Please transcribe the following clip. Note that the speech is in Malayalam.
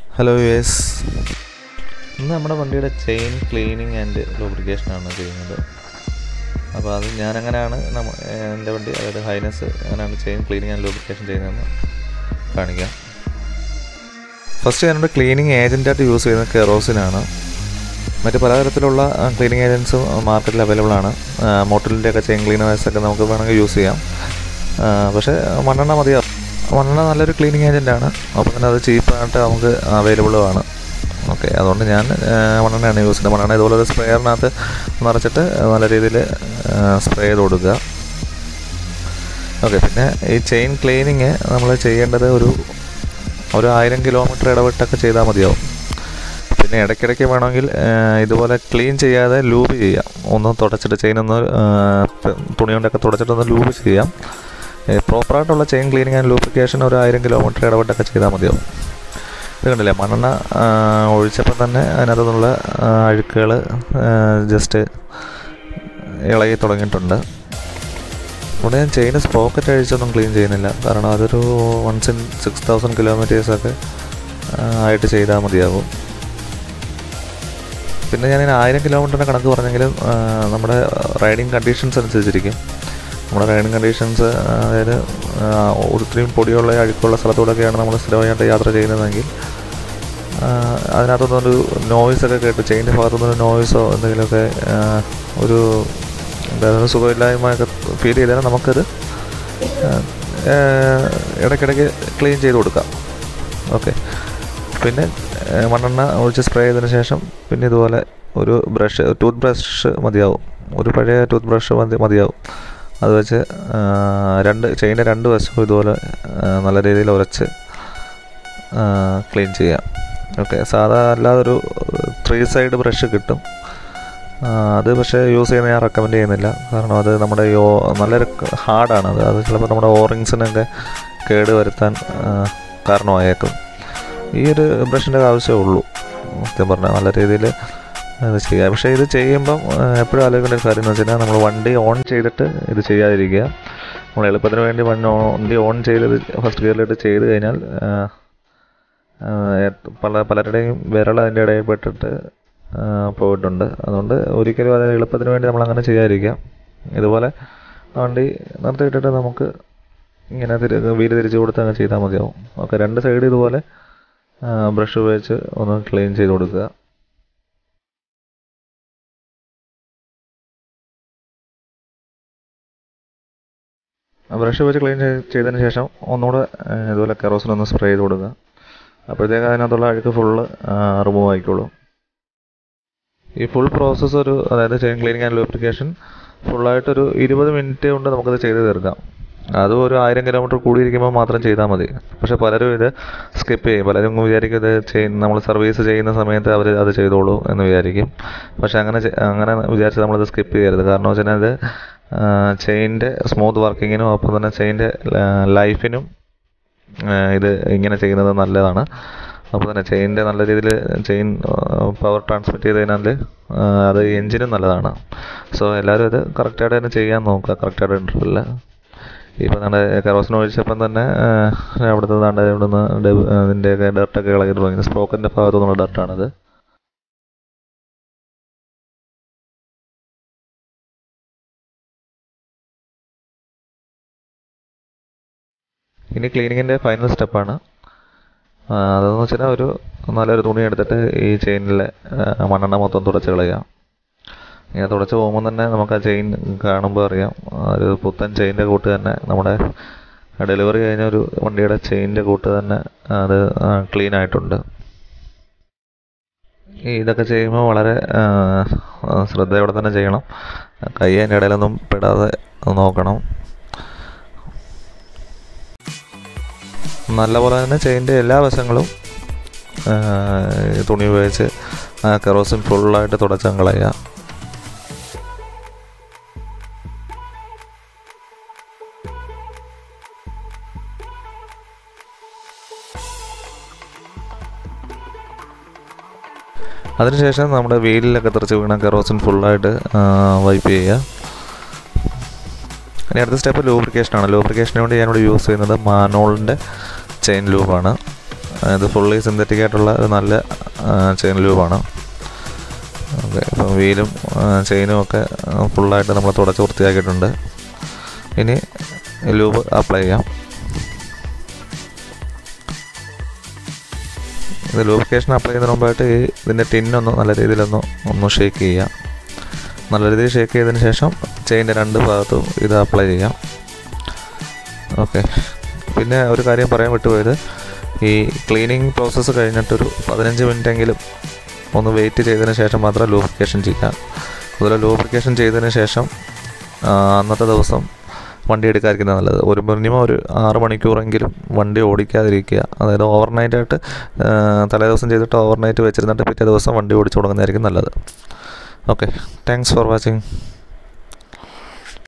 ഹലോ യെസ് ഇന്ന് നമ്മുടെ വണ്ടിയുടെ ചെയിൻ ക്ലീനിങ് ആൻഡ് ലൂബ്രിക്കേഷനാണ് ചെയ്യുന്നത് അപ്പോൾ അത് ഞാനങ്ങനെയാണ് നമ്മ എൻ്റെ വണ്ടി അതായത് ഹൈനസ് അങ്ങനെയാണ് ചെയിൻ ക്ലീനിങ് ആൻഡ് ലൂബ്രിക്കേഷൻ ചെയ്യുന്നതെന്ന് കാണിക്കാം ഫസ്റ്റ് ഞാനിവിടെ ക്ലീനിങ് ഏജൻറ്റായിട്ട് യൂസ് ചെയ്യുന്നത് കെറോസിനാണ് മറ്റ് പലതരത്തിലുള്ള ക്ലീനിങ് ഏജൻസും മാർക്കറ്റിൽ അവൈലബിൾ ആണ് മോട്ടലിൻ്റെ ഒക്കെ ചെയിൻ ക്ലീനേഴ്സ് ഒക്കെ നമുക്ക് വേണമെങ്കിൽ യൂസ് ചെയ്യാം ആ, പക്ഷേ മണ്ണെണ്ണ മതിയാവും മണ്ണെണ്ണ നല്ലൊരു ക്ലീനിങ് ഏജൻറ്റാണ് അപ്പോൾ തന്നെ അത് ചീപ്പായിട്ട് നമുക്ക് അവൈലബിളും ആണ് ഓക്കെ അതുകൊണ്ട് ഞാൻ ആ, മണ്ണെണ്ണയാണ് യൂസ് ചെയ്യുന്നത് മണ്ണെണ്ണ ഇതുപോലെ ഒരു സ്പ്രേയറിനകത്ത് നിറച്ചിട്ട് നല്ല രീതിയിൽ സ്പ്രേ ചെയ്ത് കൊടുക്കുക ഓക്കെ പിന്നെ ഈ ചെയിൻ ക്ലീനിങ് നമ്മൾ ചെയ്യേണ്ടത് ഒരു ഒരു ആയിരം കിലോമീറ്റർ ഇടവിട്ടൊക്കെ ചെയ്താൽ മതിയാവും പിന്നെ ഇടയ്ക്കിടയ്ക്ക് വേണമെങ്കിൽ ആ, ഇതുപോലെ ക്ലീൻ ചെയ്യാതെ ലൂബ് ചെയ്യാം ഒന്ന് തുടച്ചിട്ട് ചെയിൻ ഒന്ന് ആ, ത- തുണി കൊണ്ടൊക്കെ തുടച്ചിട്ടൊന്ന് ലൂബ് ചെയ്യാം പ്രോപ്പറായിട്ടുള്ള ചെയിൻ ക്ലീനിങ് ആൻഡ് ലൂബ്രിക്കേഷൻ ഒരു ആയിരം കിലോമീറ്റർ ഇടവിട്ടൊക്കെ ചെയ്താൽ മതിയാവും ഇത് കണ്ടില്ലേ മണ്ണെണ്ണ ആ, ഒഴിച്ചപ്പോൾ തന്നെ അതിനകത്തു നിന്നുള്ള അഴുക്കുകൾ ജസ്റ്റ് ഇളകി തുടങ്ങിയിട്ടുണ്ട് ഇവിടെ ഞാൻ ചെയിൻ സ്പോക്കറ്റ് അഴിച്ചൊന്നും ക്ലീൻ ചെയ്യുന്നില്ല കാരണം അതൊരു വൺസ് ഇൻ സിക്സ് തൗസൻഡ് കിലോമീറ്റേഴ്സൊക്കെ ആയിട്ട് ചെയ്താൽ മതിയാകും പിന്നെ ഞാൻ ഇതിന് ആയിരം കിലോമീറ്ററിൻ്റെ കണക്ക് പറഞ്ഞെങ്കിലും ആ, നമ്മുടെ റൈഡിങ് കണ്ടീഷൻസ് അനുസരിച്ചിരിക്കും നമ്മുടെ റൈഡിങ് കണ്ടീഷൻസ് അതായത് ആ, ഒത്തിരിയും പൊടിയുള്ള അഴുക്കുള്ള സ്ഥലത്തൂടെയൊക്കെയാണ് നമ്മൾ സ്ഥിരമായിട്ട് യാത്ര ചെയ്യുന്നതെങ്കിൽ ആ, അതിനകത്തുനിന്നൊരു നോയ്സൊക്കെ കേട്ട് ചെയിൻ്റെ ഭാഗത്തുനിന്നൊരു നോയ്സോ എന്തെങ്കിലുമൊക്കെ ആ, ഒരു എന്താ സുഖമില്ലായ്മയൊക്കെ ഫീൽ ചെയ്താൽ നമുക്കത് ആ, ആ, ഇടയ്ക്കിടയ്ക്ക് ക്ലീൻ ചെയ്ത് കൊടുക്കാം ഓക്കെ പിന്നെ ആ, മണ്ണെണ്ണ ഒഴിച്ച് സ്പ്രേ ചെയ്തതിന് ശേഷം പിന്നെ ഇതുപോലെ ഒരു ബ്രഷ് ടൂത്ത് ബ്രഷ് മതിയാവും ഒരു പഴയ ടൂത്ത് ബ്രഷ് മതി മതിയാവും അത് വെച്ച് ആ, രണ്ട് ചെയിൻ്റെ രണ്ട് വശവും ഇതുപോലെ ആ, നല്ല രീതിയിൽ ഉരച്ച് ക്ലീൻ ചെയ്യാം ഓക്കെ സാധാ അല്ലാതൊരു ത്രീ സൈഡ് ബ്രഷ് കിട്ടും ആ, അത് പക്ഷേ യൂസ് ചെയ്യുന്നത് ഞാൻ റെക്കമെൻഡ് ചെയ്യുന്നില്ല കാരണം അത് നമ്മുടെ യോ നല്ലൊരു ഹാർഡാണ് അത് അത് ചിലപ്പോൾ നമ്മുടെ ഓറിങ്സിനൊക്കെ കേട് വരുത്താൻ ആ, കാരണമായേക്കും ഈ ഒരു ബ്രഷിൻ്റെ ആവശ്യമേ ഉള്ളൂ സത്യം പറഞ്ഞാൽ നല്ല രീതിയിൽ ഇത് ചെയ്യുക പക്ഷേ ഇത് ചെയ്യുമ്പം ആ, എപ്പോഴും ആലോചിക്കേണ്ട ഒരു കാര്യം എന്ന് വെച്ചാൽ നമ്മൾ വണ്ടി ഓൺ ചെയ്തിട്ട് ഇത് ചെയ്യാതിരിക്കുക നമ്മൾ എളുപ്പത്തിന് വേണ്ടി വണ്ടി ഓൺ വണ്ടി ഓൺ ചെയ്ത് ഫസ്റ്റ് ഗിയറിലിട്ട് ചെയ്ത് കഴിഞ്ഞാൽ ആ, ആ, ഏ- പല പലരുടെയും വിരൽ അതിൻ്റെ ഇടയിൽ പെട്ടിട്ട് ആ, പോയിട്ടുണ്ട് അതുകൊണ്ട് ഒരിക്കലും അത് എളുപ്പത്തിന് വേണ്ടി നമ്മൾ അങ്ങനെ ചെയ്യാതിരിക്കുക ഇതുപോലെ വണ്ടി നിർത്തിയിട്ടിട്ട് നമുക്ക് ഇങ്ങനെ തിരി വീല് തിരിച്ച് കൊടുത്ത് അങ്ങ് ചെയ്താൽ മതിയാവും ഓക്കെ രണ്ട് സൈഡ് ഇതുപോലെ ബ്രഷ് ഉപയോഗിച്ച് ഒന്ന് ക്ലീൻ ചെയ്ത് കൊടുക്കുക ബ്രഷ് വെച്ച് ക്ലീൻ ചെയ്തതിന് ശേഷം ഒന്നുകൂടെ ആ, ഇതുപോലെ കെറോസിനൊന്ന് സ്പ്രേ ചെയ്ത് കൊടുക്കുക അപ്പോഴത്തേക്ക് അതിനകത്തുള്ള അഴുക്ക് ഫുള്ള് റിമൂവ് ആയിക്കോളും ഈ ഫുൾ പ്രോസസ്സ് ഒരു അതായത് ചെയിൻ ക്ലീനിങ് ആൻഡ് ലൂബ്രിക്കേഷൻ ഫുള്ളായിട്ടൊരു ഇരുപത് മിനിറ്റ് കൊണ്ട് നമുക്കത് ചെയ്ത് തീർക്കാം അതും ഒരു ആയിരം കിലോമീറ്റർ കൂടിയിരിക്കുമ്പോൾ മാത്രം ചെയ്താൽ മതി പക്ഷെ പലരും ഇത് സ്കിപ്പ് ചെയ്യും പലരും വിചാരിക്കും ഇത് ചെയ് നമ്മൾ സർവീസ് ചെയ്യുന്ന സമയത്ത് അവർ അത് ചെയ്തോളൂ എന്ന് വിചാരിക്കും പക്ഷെ അങ്ങനെ ചെ- അങ്ങനെ വിചാരിച്ച് നമ്മളത് സ്കിപ്പ് ചെയ്യരുത് കാരണം വെച്ചാൽ അത് ചെയിൻ്റെ സ്മൂത്ത് വർക്കിങ്ങിനും ഒപ്പം തന്നെ ചെയിൻ്റെ ലൈഫിനും ഇത് ഇങ്ങനെ ചെയ്യുന്നത് നല്ലതാണ് അപ്പോൾ തന്നെ ചെയിൻ്റെ നല്ല രീതിയിൽ ചെയിൻ പവർ ട്രാൻസ്മിറ്റ് ചെയ്ത് കഴിഞ്ഞാൽ ആ, അത് എൻജിനും നല്ലതാണ് സോ എല്ലാവരും ഇത് കറക്റ്റായിട്ട് തന്നെ ചെയ്യാൻ നോക്കുക കറക്റ്റായിട്ട് ഇൻ്റർവെല്ലിൽ ഇപ്പം നമ്മുടെ കറോസിന് ഒഴിച്ചപ്പം തന്നെ ആ, അവിടുത്തെ ദാണ്ട് ഇവിടുന്ന് ഡെ- അതിൻ്റെയൊക്കെ ഡർട്ടൊക്കെ ഇളകി തുടങ്ങി സ്പ്രോക്കറ്റിൻ്റെ ഭാഗത്തു നിന്നുള്ള ഡർട്ടാണത് ഇനി ക്ലീനിങ്ങിൻ്റെ ഫൈനൽ സ്റ്റെപ്പാണ് അതെന്ന് വെച്ചാൽ ഒരു നല്ലൊരു തുണി എടുത്തിട്ട് ഈ ചെയിനിലെ മണ്ണെണ്ണ മൊത്തം തുടച്ച് കളയുക ഇങ്ങനെ തുടച്ച് പോകുമ്പോൾ തന്നെ നമുക്ക് ആ ചെയിൻ കാണുമ്പോൾ അറിയാം ആ ഒരു പുത്തൻ ചെയിൻ്റെ കൂട്ട് തന്നെ നമ്മുടെ ഡെലിവറി കഴിഞ്ഞ ഒരു വണ്ടിയുടെ ചെയിൻ്റെ കൂട്ട് തന്നെ അത് ക്ലീൻ ആയിട്ടുണ്ട് ഈ ഇതൊക്കെ ചെയ്യുമ്പോൾ വളരെ ആ, ആ, ശ്രദ്ധയോടെ തന്നെ ചെയ്യണം കൈ അതിൻ്റെ ഇടയിലൊന്നും പെടാതെ നോക്കണം നല്ലപോലെ തന്നെ ചെയിൻ്റെ എല്ലാ വശങ്ങളും ആ, ഈ തുണി ഉപയോഗിച്ച് ആ കെറോസിൻ ഫുള്ളായിട്ട് തുടച്ചങ്ങ് കളയുക അതിനുശേഷം നമ്മുടെ വീലിലൊക്കെ തെറിച്ച് വീണ കെറോസിൻ ഫുള്ളായിട്ട് വൈപ്പ് ചെയ്യുക ഇനി അടുത്ത സ്റ്റെപ്പ് ലൂബ്രിക്കേഷനാണ് ലൂബ്രിക്കേഷന് വേണ്ടി ഞാനിവിടെ യൂസ് ചെയ്യുന്നത് മാനോളിൻ്റെ ചെയിൻ ലൂബാണ് ഇത് ഫുള്ളി സിന്തറ്റിക് ആയിട്ടുള്ള ഒരു നല്ല ചെയിൻ ലൂബാണ് ഓക്കെ ഇപ്പം വീലും ചെയിനും ഒക്കെ ഫുള്ളായിട്ട് നമ്മൾ തുടച്ച് വൃത്തിയാക്കിയിട്ടുണ്ട് ഇനി ലൂബ് അപ്ലൈ ചെയ്യാം ഇത് ലൂബ്രിക്കേഷൻ അപ്ലൈ ചെയ്യുന്നതിന് മുമ്പായിട്ട് ഈ ഇതിൻ്റെ ടിന്നൊന്ന് നല്ല രീതിയിലൊന്ന് ഒന്ന് ഷേക്ക് ചെയ്യാം നല്ല രീതിയിൽ ഷേക്ക് ചെയ്തതിന് ശേഷം ചെയിൻ്റെ രണ്ട് ഭാഗത്തും ഇത് അപ്ലൈ ചെയ്യാം ഓക്കെ പിന്നെ ഒരു കാര്യം പറയാൻ വിട്ടുപോയത് ഈ ക്ലീനിങ് പ്രോസസ്സ് കഴിഞ്ഞിട്ടൊരു പതിനഞ്ച് മിനിറ്റെങ്കിലും ഒന്ന് വെയിറ്റ് ചെയ്തതിന് ശേഷം മാത്രം ലൂബ്രിക്കേഷൻ ചെയ്യാം അതുപോലെ ലൂബ്രിക്കേഷൻ ചെയ്തതിന് ശേഷം ആ, അന്നത്തെ ദിവസം വണ്ടി എടുക്കാതിരിക്കുന്നത് നല്ലത് ഒരു മിനിമം ഒരു ആറ് മണിക്കൂറെങ്കിലും വണ്ടി ഓടിക്കാതിരിക്കുക അതായത് ഓവർനൈറ്റായിട്ട് തലേ ദിവസം ചെയ്തിട്ട് ഓവർനൈറ്റ് വെച്ചിരുന്നിട്ട് പിറ്റേ ദിവസം വണ്ടി ഓടിച്ചു തുടങ്ങുന്നതായിരിക്കും നല്ലത് ഓക്കെ താങ്ക്സ് ഫോർ വാച്ചിങ്